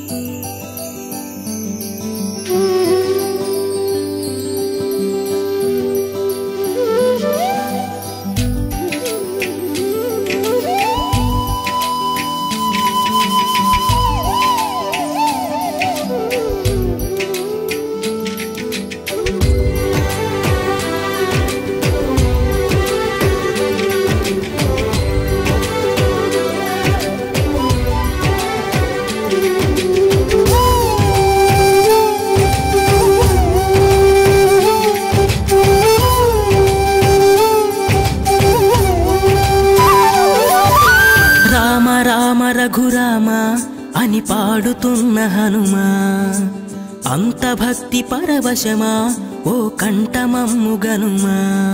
రామ రామ రఘురామ అని పాడుతున్న హనుమా అంత భక్తి పరవశమా ఓ కంఠమమ్ము గనుమా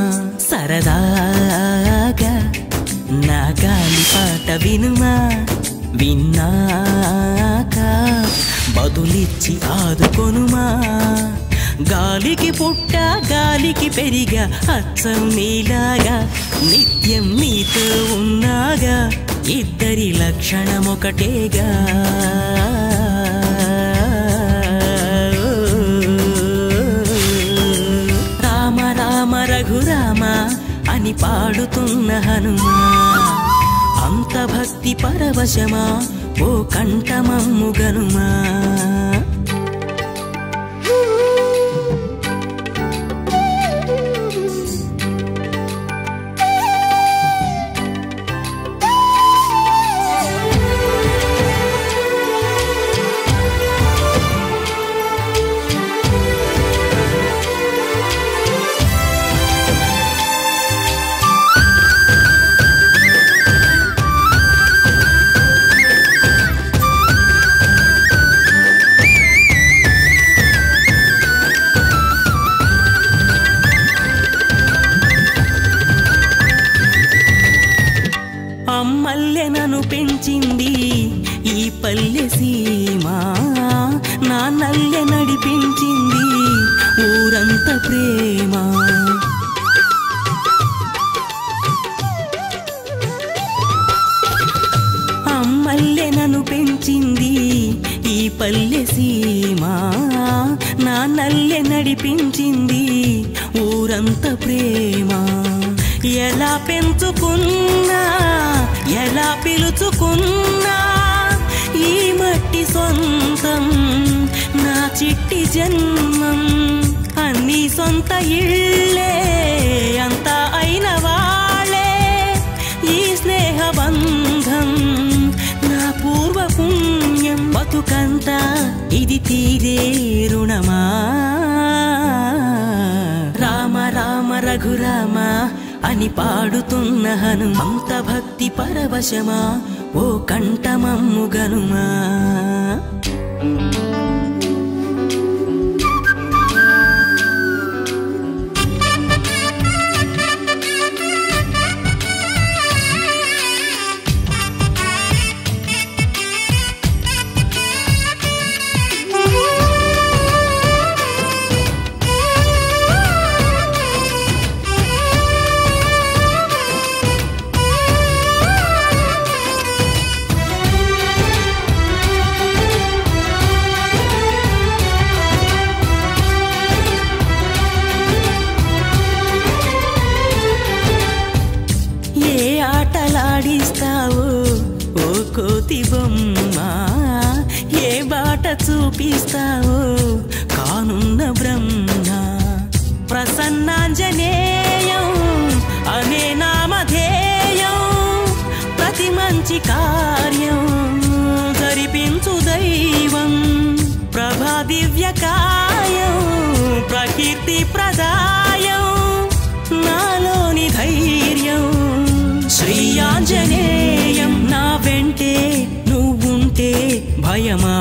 సరదాగా నా గాలి పాట వినుమా విన్నాక బదులిచ్చి ఆదుకొనుమా గాలికి పుట్ట గాలికి పెరిగా అచ్చం నీలాగా నిత్యం నీతో ఉన్నాగా ఇద్దరి లక్షణం ఒకటేగా రామ రామ రఘురామ అని పాడుతున్న హనుమా అంత భక్తి పరవశమా ఓ కంఠమమ్ము గనుమా అమ్మల్లె నన్ను పెంచింది ఈ పల్లె సీమ నాన్నల్లె నడిపించింది ఊరంత ప్రేమ అమ్మల్లె నన్ను పెంచింది ఈ పల్లె సీమ నాన్నల్లె నడిపించింది ఊరంత ప్రేమ ఎలా పెంచుకున్నా ఎలా పిలుచుకున్నా ఈ మట్టి సొంతం నా చిట్టి జన్మం అన్ని సొంత ఇళ్ళే అంతా అయిన వాళ్ళే ఈ స్నేహ బంధం నా పూర్వ పుణ్యం బతుకంతా ఇది తీరే రుణమా రామ రామ రఘురామ అని పాడుతున్న హను అంత భక్తి పరవశమా ఓ కంఠమమ్ము గనుమా ఏ ఆటలాడిస్తావో ఓ కోతి బొమ్మ ఏ బాట చూపిస్తావో కానున్న బ్రహ్మ ప్రసన్నాంజనేయం అనే నామధేయం ప్రతి మంచి కార్యం జరిపించు దైవం ప్రభా దివ్య కాయం ప్రకీర్తి ప్రదాయం నాలోని ధైర్యం శ్రీ ఆంజనేయం నా వెంటే నువ్వుంటే భయమా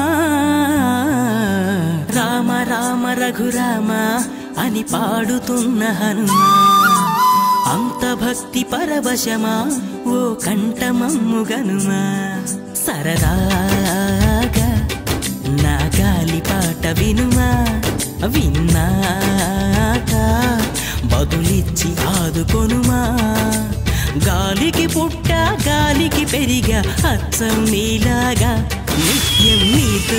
రామ రామ రఘురామ అని పాడుతున్న హనుమా అంత భక్తి పరవశమా ఓ కంఠమమ్ము గనుమా సరదాగా నా గాలి పాట వినుమా విన్నాక బదులిచ్చి ఆదుకొనుమా గాలికి పుట్ట గాలికి పెరిగా అచ్చం నీలాగా నిత్యం నీతో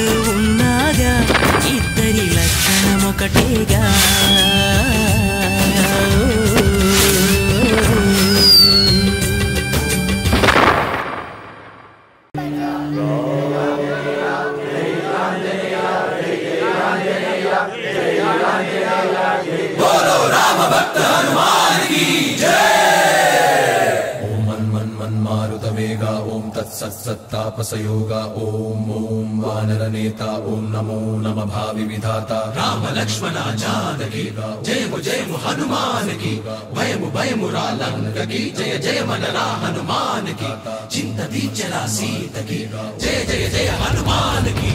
సత్తాపసయోగ ఓం ఓం వానరనేత ఓం నమో నమ భావి విధాత రామ లక్ష్మణ జానకి జయము జయము హనుమానికి భయము భయము రాలంకకి జయ జయ మనరా హనుమానికి చింత దీచరా సీతకి జయ జయ జయ హనుమానికి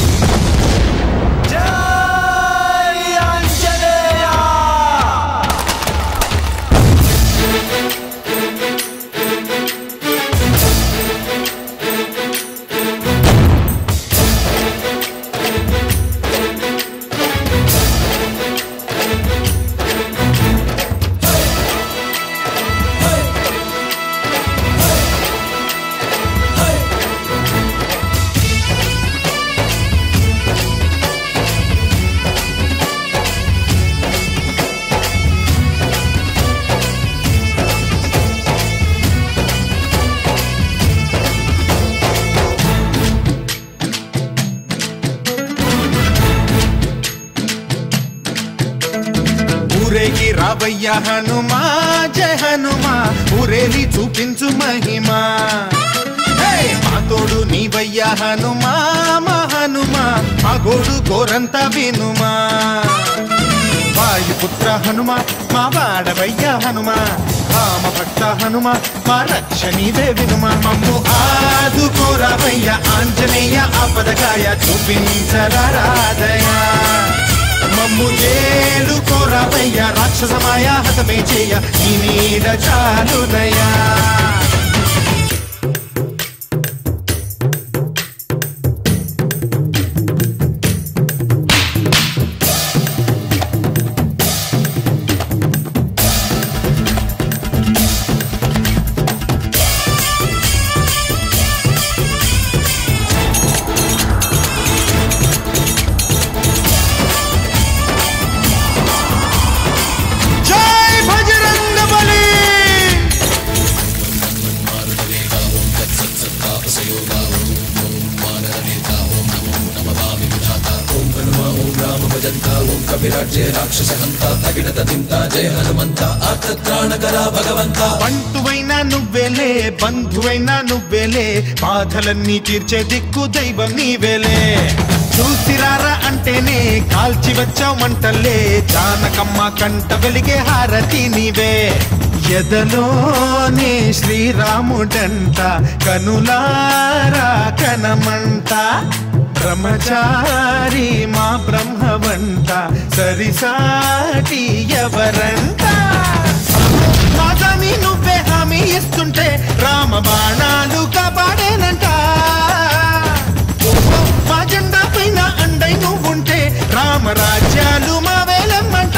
ఊరేగి రావయ్య హనుమా జయ హనుమా ఊరేలి చూపించు మహిమా హే! మా తోడు నీవయ్య హనుమా మా హనుమా మా గోడు గోరంత వినుమా వాయుపుత్ర హనుమా మా వాడవయ్య హనుమా రామ భక్త హనుమా మా రక్షణీవే వినుమా మమ్ము ఆదుకోరావయ్య ఆంజనేయ ఆపదగాయ చూపించరాదయా మమ్ము ఏడు కోరావయ్య రాక్షసమాయ హతమే చేయ నీ నీడ చాలునయా జై భజరంగ బలి బంటువైనా నువ్వేలే బంధువైనా నువ్వేలే బాధలన్నీ తీర్చే దిక్కు దైవం నీవేలే చూసిరారా అంటేనే కాల్చి వచ్చావు మంటల్లే జానకమ్మ కంట వెలిగే హారతి నీవే ఎదలోనే శ్రీరాముడంట కనులారా కనమంట బ్రహ్మచారి మా బ్రహ్మవంట సరిసాటి ఎవరంట మాదామి నువ్వే హామీ ఇస్తుంటే రామ బాణాలు కాపాడేనంట ఓహో, మా జెండా పైన అండై నువ్వుంటే రామ రాజ్యాలు మా వేలమ్మంట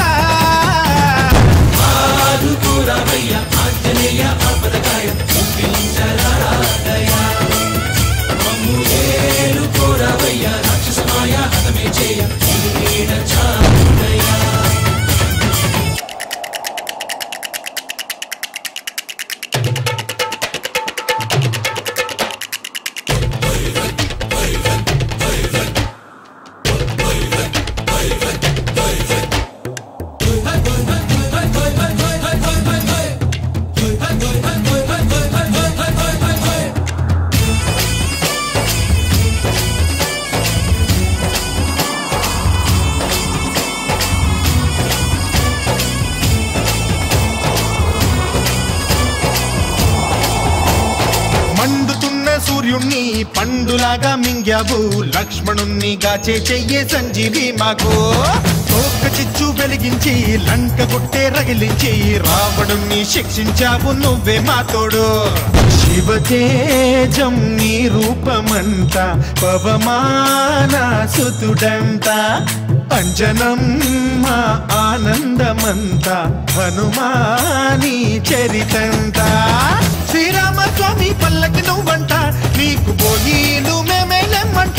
మండుతున్న సూర్యుణ్ణి పండులాగా మింగావు లక్ష్మణుణ్ణి గాచే చెయ్యే సంజీవి మాకు తోక చిచ్చు వెలిగించి లంక కొట్టే రగిలించి రావణుణ్ణి శిక్షించావు నువ్వే మా తోడు శివతేజం నీ రూపమంట పవమాన సుతుడంట అంజనం మా ఆనందమంత హనుమాని చరితంత శ్రీరామ స్వామి పల్లకి నువ్వంట నీకు పోయిలు మేమేలెమ్మంట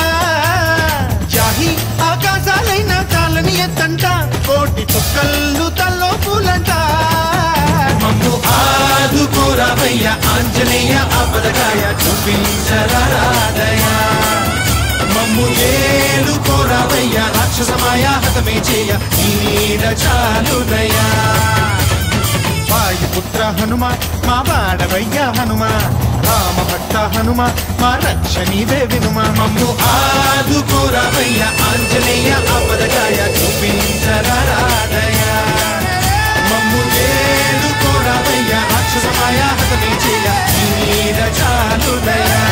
జాహి ఆకాశాలైన చాలని ఎత్తంట కోటి చుక్కళ్ళు తల్లో పూలంట మమ్ము ఆదుకోరావయ్య ఆంజనేయ ఆపదగాయ చూపించరాదయా మమ్ము ఏలు కోరావయ్య రాక్షసమాయ హతమే చేయ ఈ నీడ చాలునయా వాయుపుత్ర హనుమ మా వాడవయ్య హనుమ రామ భక్త హనుమ మా రక్ష నీవే వినుమ మమ్ము ఆదుకోరవయ్య ఆంజనేయ ఆపదగాయ చూపించరాదయ మమ్ము ఏలుకోరవయ్య రాక్షసమాయ హతమే చేయ నీ మీద చాలుదయా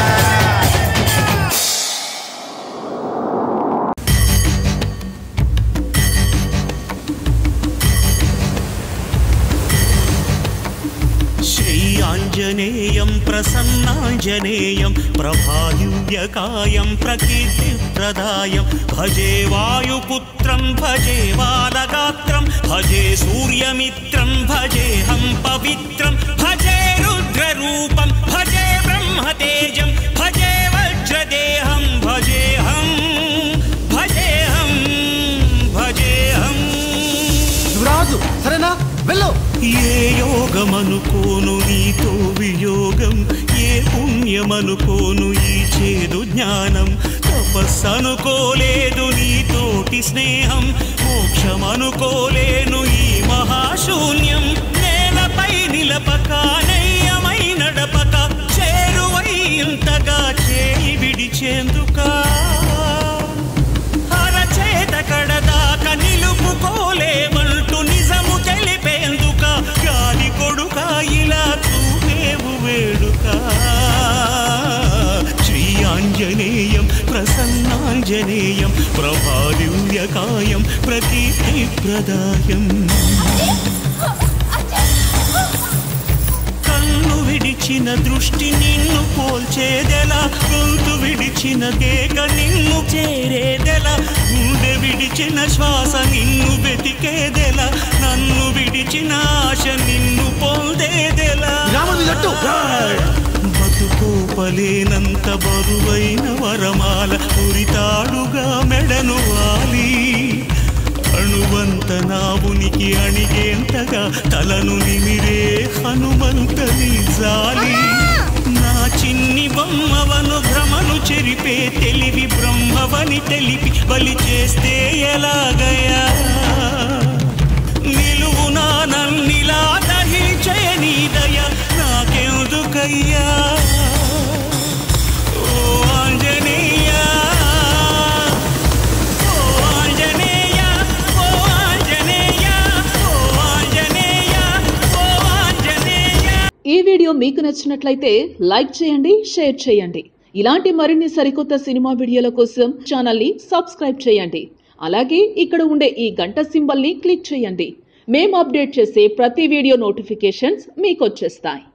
श्रीयाञ्जनेयं प्रसन्नाञ्जनेयं प्रभायुव्यकायं प्रकीर्तिप्रदायं भजे वायुपुत्रं भजे बालगात्रं भजे सूर्यमित्रं भजेऽहं पवित्रं भजे रुद्ररूपं भजे ब्रह्मतेजं भजे वज्रदेहं भजेऽहं भजेऽहं भजेऽहम् రాజు సరేనా వెళ్ళు ఏ యోగమనుకోను నీతో వియోగం ఏ పుణ్యమనుకోను ఈ చేదు జ్ఞానం తపస్సనుకోలేదు నీతోటి స్నేహం మోక్షమనుకోలేను ఈ మహాశూన్యం నేలపై నిలపక నయ్యమై నడపక చేరువై ఇంతగా చేయి విడిచేందుకా అరచేత కడదాక నిలుపుకోలేమంటూ నిజము తెలిపేందుక గాలి కొడుక ఇలా చూపేవు వేడుక శ్రీ ఆంజనేయం ప్రసన్నాంజనేయం ప్రభాదివ్యకాయం ప్రకీర్తి ప్రదాయం కన్ను విడిచిన దృష్టి నిన్ను పోల్చేదెలా గొంతు విడిచిన కేక నిన్ను చేరేదెలా గుండె విడిచిన శ్వాస నిన్ను వెతికేదెలా నన్ను విడిచిన ఆశ నిన్ను పొందేదెలా బతుకోపలేనంత బరువైన వరమాల ఉరితాడుగా మెడను వాలి అణువంత నా ఉనికి అణిగేంతగా తలను నిమిరే హనుమంత జాలి నా చిన్ని బొమ్మవను భ్రమను చెరిపే తెలివి బ్రహ్మవని తెలిపి బలి చేస్తే ఎలాగయా నిలువునా నన్నిలా దహించే నీ దయ నాకెందుకయ్యా ఓ ఆంజనేయా ఓ ఆంజనేయ ఓ ఆంజనేయ ఓ ఆంజనేయ ఓ ఆంజనేయ ఈ వీడియో మీకు నచ్చినట్లయితే లైక్ చేయండి షేర్ చేయండి ఇలాంటి మరిన్ని సరికొత్త సినిమా వీడియోల కోసం ఛానల్ని సబ్స్క్రైబ్ చేయండి అలాగే ఇక్కడ ఉండే ఈ గంట సింబల్ని క్లిక్ చేయండి మేము అప్డేట్ చేసే ప్రతి వీడియో నోటిఫికేషన్స్ మీకు వచ్చేస్తాయి